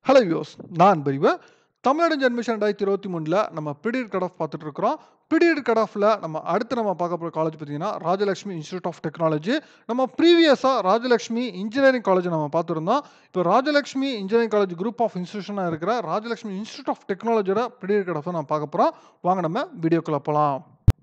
Hello views நான் பரிவு Tamil Nadu admission ரெண்டாயிரத்தி இருபத்தி மூணில் நம்ம பிடிஎட் கட் ஆஃப் பார்த்துட்டு இருக்கிறோம் பிடிஎட் கட் ஆஃபில் நம்ம அடுத்து நம்ம பார்க்க போகிற காலேஜ் பார்த்தீங்கன்னா ராஜலட்சுமி இன்ஸ்டியூட் ஆஃப் டெக்னாலஜி நம்ம ப்ரீவியஸாக ராஜலட்சுமி இன்ஜினியரிங் காலேஜ் நம்ம பார்த்துருந்தோம் இப்போ Rajalakshmi engineering college group of இன்ஸ்டியூஷனாக இருக்கிற ராஜலட்சுமி இன்ஸ்டியூட் ஆஃப் டெக்னாலஜியோட பிடிஎட் கட் ஆஃப் நம்ம பார்க்க போகிறோம் வாங்க நம்ம வீடியோக்குள்ளே போகலாம்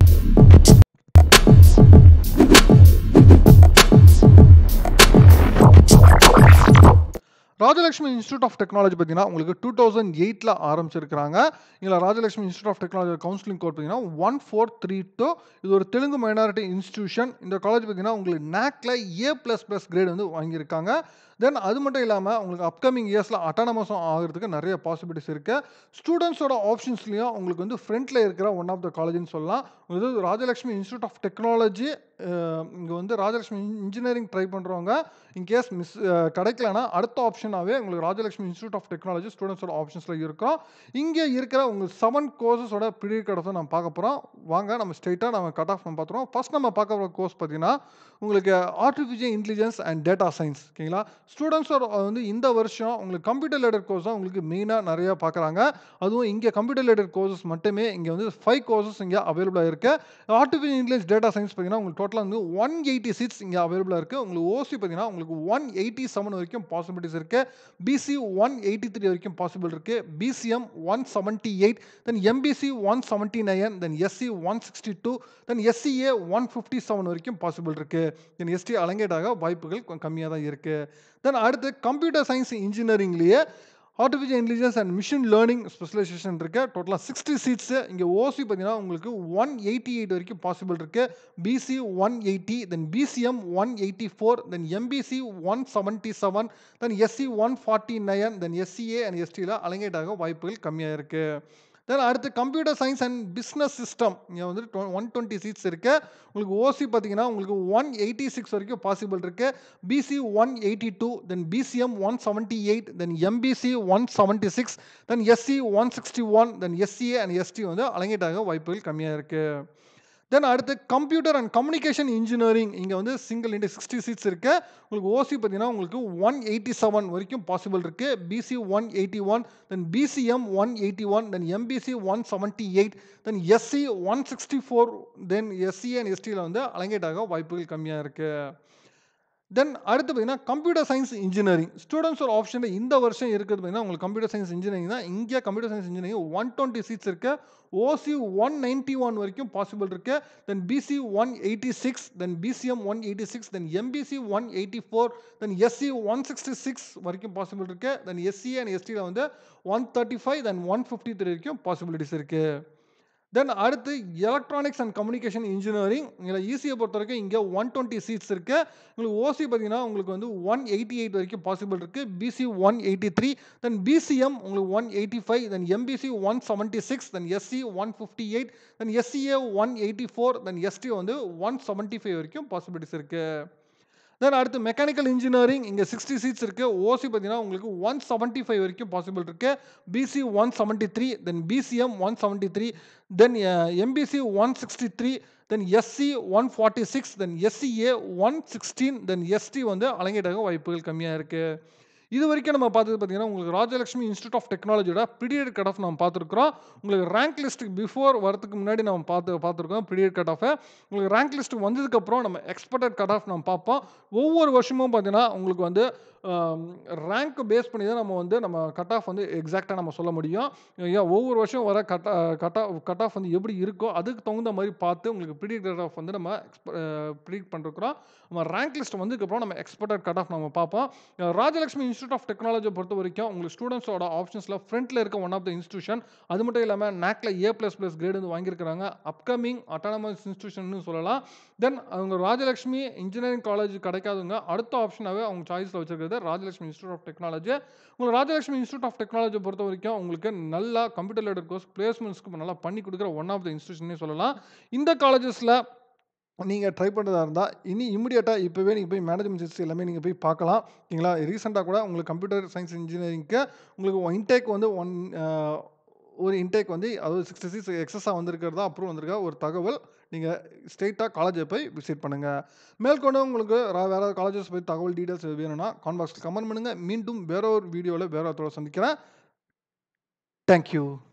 ராஜலட்சுமி இன்ஸ்டியூட் ஆஃப் டெக்னாலஜி பார்த்தீங்கன்னா உங்களுக்கு டூ தௌசண்ட் எயிட்டில் ஆரம்பிச்சிருக்கிறாங்க இதில் Rajalakshmi institute of technology counselling code பார்த்தீங்கன்னா ஒன் ஃபோர் த்ரீ டூ இது ஒரு தெலுங்கு மைனாரிட்டி இன்ஸ்டியூஷன் இந்த காலேஜ் பார்த்தீங்கன்னா உங்களுக்கு நேக்கில் ஏ ப்ளஸ் ப்ளஸ் கிரேட் வந்து வாங்கியிருக்காங்க தென் அது மட்டும் இல்லாமல் உங்களுக்கு அப்கமிங் இயர்ஸில் அட்டானமஸும் ஆகிறதுக்கு நிறைய பாசிபிலிட்டிஸ் இருக்குது ஸ்டூடெண்ட்ஸோட ஆப்ஷன்ஸ்லையும் உங்களுக்கு வந்து ஃப்ரண்ட்டில் இருக்கிற ஒன் ஆஃப் த காலேஜ்னு சொல்லலாம் இது ராஜலட்சுமி இன்ஸ்டியூட் ஆஃப் டெக்னாலஜி இங்கே வந்து ராஜலட்சுமி இன்ஜினியரிங் ட்ரை பண்ணுறவங்க இன்கேஸ் மிஸ் கிடைக்கலனா அடுத்த ஆப்ஷனாகவே உங்களுக்கு ராஜலட்சுமி இன்ஸ்டியூட் ஆஃப் டெக்னாலஜி ஸ்டூடெண்ட்ஸோட ஆப்ஷன்ஸில் இருக்கும் இங்கே இருக்கிற உங்களுக்கு செவன் கோர்சஸோட பீரியட் கட் நம்ம பார்க்க போகிறோம் வாங்க நம்ம ஸ்ட்ரெயிட்டாக நம்ம கட் ஆஃப் நம்ம பார்த்துருவோம் ஃபஸ்ட் நம்ம பார்க்க போகிற கோர்ஸ் பார்த்தீங்கன்னா உங்களுக்கு artificial intelligence and data science ஓகேங்களா ஸ்டூடெண்ட்ஸோட வந்து இந்த வருஷம் உங்களுக்கு கம்ப்யூட்டர் ரிலேட்டட் கோர்ஸ் தான் உங்களுக்கு மெயினாக நிறையா பார்க்குறாங்க அதுவும் இங்கே கம்ப்யூட்டர் ரிலேட்டட் கோர்சஸ் மட்டுமே இங்கே வந்து ஃபைவ் கோர்சஸ் இங்கே அவைலபிளாக இருக்குது ஆர்டிஃபிஷியல் இன்டெலிஜென்ஸ் டேட்டா சயின்ஸ் பார்த்தீங்கன்னா உங்களுக்கு டோட்டலாக வந்து ஒன் எயிட்டி சீட்ஸ் இங்கே அவைலபிளாக இருக்குது உங்களுக்கு ஓசி பார்த்தீங்கன்னா உங்களுக்கு ஒன் எயிட்டி செவன் வரைக்கும் பாசிபிலிட்டிஸ் இருக்குது பிசி ஒன் எயிட்டி த்ரீ வரைக்கும் பாசிபிள் இருக்குது BCM one seventy eight then MBC one seventy nine then SC one sixty two then SCA one fifty seven வரைக்கும் பாசிபிள் இருக்குது தென் எஸ்டி அலங்கேட்டாக வாய்ப்புகள் கொஞ்சம் கம்மியாக தான் இருக்குது தென் அடுத்து கம்ப்யூட்டர் சயின்ஸ் இன்ஜினியரிங்லேயே artificial intelligence and machine learning specialization இருக்கு டோட்டலாக சிக்ஸ்டி சீட்ஸு இங்கே ஓசி பார்த்தீங்கன்னா உங்களுக்கு ஒன் எயிட்டி எயிட் வரைக்கும் பாசிபிள் இருக்கு BC one eighty then BCM one eighty four then MBC one seventy seven then SC one forty nine then SCA and எஸ்டியில் அலங்கேட்டாக வாய்ப்புகள் கம்மியாக இருக்குது தென் அடுத்து computer science and business system இங்கே வந்து ஒன் டுவெண்ட்டி சீட்ஸ் இருக்குது உங்களுக்கு ஓசி பார்த்தீங்கன்னா உங்களுக்கு ஒன் எயிட்டி சிக்ஸ் வரைக்கும் பாசிபிள் இருக்குது BC one eighty two then BCM one seventy eight then MBC one seventy six then SC one sixty one then SCA and ST வந்து அலங்கேட்டாக வாய்ப்புகள் கம்மியாக இருக்குது தென் அடுத்து கம்ப்யூட்டர் அண்ட் கம்யூனிகேஷன் இன்ஜினியரிங் இங்கே வந்து சிங்கிள் இன்ட்டு சிக்ஸ்டி சீட்ஸ் இருக்குது உங்களுக்கு ஓசி பார்த்தீங்கன்னா உங்களுக்கு ஒன் எயிட்டி செவன் வரைக்கும் பாசிபிள் இருக்குது BC one eighty one then BCM one eighty one then MBC one seventy eight then SC one sixty four then SC and எஸ்டியில் வந்து அலங்கேட்டாக வாய்ப்புகள் கம்மியாக இருக்குது தென் அடுத்து பார்த்தீங்கன்னா கம்ப்யூட்டர் சயின்ஸ் இன்ஜினியரிங் ஸ்டூடெண்ட்ஸோட ஆப்ஷனில் இந்த வருஷம் இருக்குது பார்த்தீங்கன்னா உங்களுக்கு கம்ப்யூட்டர் சயின்ஸ் இன்ஜினியரிங் தான் இங்கே computer science engineering one twenty seats இருக்குது ஓசி ஒன் நைன்ட்டி ஒன் வரைக்கும் பாசிபிள் இருக்குது then BC one eighty six then BCM one eighty six then MBC one eighty four then SC one sixty six வரைக்கும் possible இருக்குது then SC and எஸ்டியில் வந்து one thirty five then one fifty three வரைக்கும் possibilities இருக்குது then அடுத்து electronics and communication engineering இதில் ஈஸியை பொறுத்த வரைக்கும் இங்கே ஒன் டுவெண்ட்டி சீட்ஸ் இருக்குது உங்களுக்கு ஓசி பார்த்தீங்கன்னா உங்களுக்கு வந்து ஒன் எயிட்டி எயிட் வரைக்கும் பாசிபிள் இருக்குது BC one eighty three then BCM உங்களுக்கு one eighty five then MBC one seventy six then SC one fifty eight then SCA one eighty four then ST வந்து one seventy five வரைக்கும் possibilities இருக்குது then அடுத்து mechanical engineering இங்கே sixty seats இருக்குது OC பார்த்தீங்கன்னா உங்களுக்கு one seventy five வரைக்கும் possible இருக்குது BC one seventy three then BCM one seventy three தென் MBC one sixty three then SC one forty six then SCA one sixteen then ST வந்து அலங்கேட்டாக வாய்ப்புகள் கம்மியாக இருக்குது இது வரைக்கும் நம்ம பார்த்தது பார்த்தீங்கன்னா உங்களுக்கு ராஜலட்சுமி இன்ஸ்டியூட் ஆஃப் டெக்னாலஜியோட பீரியட் கட் ஆஃப் நம்ம பார்த்துருக்குறோம் உங்களுக்கு ரேங்க் லிஸ்ட்டுக்கு பிஃபோர் வரதுக்கு முன்னாடி நம்ம பார்த்து பார்த்துருக்கோம் பீரியட் கட் ஆஃபை உங்களுக்கு ரேங்க் லிஸ்ட் வந்ததுக்கப்புறம் நம்ம எக்ஸ்பெக்டட் கட் ஆஃப் நம்ம பார்ப்போம் ஒவ்வொரு வருஷமும் பார்த்தீங்கன்னா உங்களுக்கு வந்து ரேங்க் பேஸ் பண்ணி தான் நம்ம வந்து நம்ம கட் ஆஃப் வந்து எக்ஸாக்டாக நம்ம சொல்ல முடியும் ஏன் ஒவ்வொரு வருஷம் வர cut cut off cut off வந்து எப்படி இருக்கோ அதுக்கு தகுந்த மாதிரி பார்த்து உங்களுக்கு ப்ரிடிக் கட் ஆஃப் வந்து நம்ம ப்ரிடிக் பண்ணிருக்கிறோம் நம்ம ரேங்க் லிஸ்ட் வந்ததுக்கப்புறம் நம்ம எக்ஸ்பெக்டட் கட் ஆஃப் நம்ம பார்ப்போம் ராஜலட்சுமி இன்ஸ்டியூட் ஆஃப் டெக்னாலஜியை பொறுத்த வரைக்கும் உங்களுக்கு ஸ்டூடெண்ட்ஸோட ஆப்ஷன்ஸில் ஃப்ரண்ட்டில் இருக்க ஒன் ஆஃப் த இன்ஸ்டியூஷன் அது மட்டும் இல்லாமல் நேக்கில் ஏ ப்ளஸ் ப்ளஸ் கிரேடு வந்து வாங்கியிருக்கிறாங்க அப்கமிங் அட்டானமஸ் இன்ஸ்டியூஷன் சொல்லலாம் தென் அவங்க ராஜலட்சுமி இன்ஜினியரிங் காலேஜ் கிடைக்காதவங்க அடுத்த ஆப்ஷனாகவே அவங்க சாய்ஸில் வச்சிருக்கிறது ராஜலட்சுமி இன்ஸ்டியூட் ஆஃப் டெக்னாலஜி உங்களுக்கு ராஜலட்சுமி இன்ஸ்டியூட் ஆஃப் டெக்னாலஜி பொறுத்த வரைக்கும் உங்களுக்கு நல்லா கம்ப்யூட்டர் ரிலேட்டட் கோர்ஸ் பிளேஸ்மெண்ட்ஸ்க்கு நல்லா பண்ணி கொடுக்குற ஒன் ஆஃப் த இன்ஸ்டியூஷனே சொல்லலாம் இந்த காலேஜஸில் நீங்கள் ட்ரை பண்ணுறதா இருந்தால் இனி இமிடியேட்டாக இப்போவே நீங்கள் போய் மேனேஜ்மெண்ட் சிஸ்டம் எல்லாமே நீங்கள் போய் பார்க்கலாம் ஓகேங்களா ரீசெண்டாக கூட உங்களுக்கு கம்ப்யூட்டர் சயின்ஸ் இன்ஜினியரிங்க்கு உங்களுக்கு இன்டேக் வந்து ஒன் ஒரு இன்டேக் வந்து அதாவது 66 எக்ஸஸா வந்திருக்கிறதா அப்ரூவ் வந்திருக்க ஒரு தகவல். நீங்க ஸ்ட்ரெய்ட்டா காலேஜ போய் விசிட் பண்ணுங்க. மேற்கொண்டு உங்களுக்கு ர வேற காலேஜஸ் பத்தி தகவல் டீட்டெயில்ஸ் வேணும்னா காமெண்ட் பாக்ஸ்ல கமெண்ட் பண்ணுங்க. மீண்டும் வேற ஒரு வீடியோல வேற ஒருத்தரோட சந்திக்கிறேன். Thank you.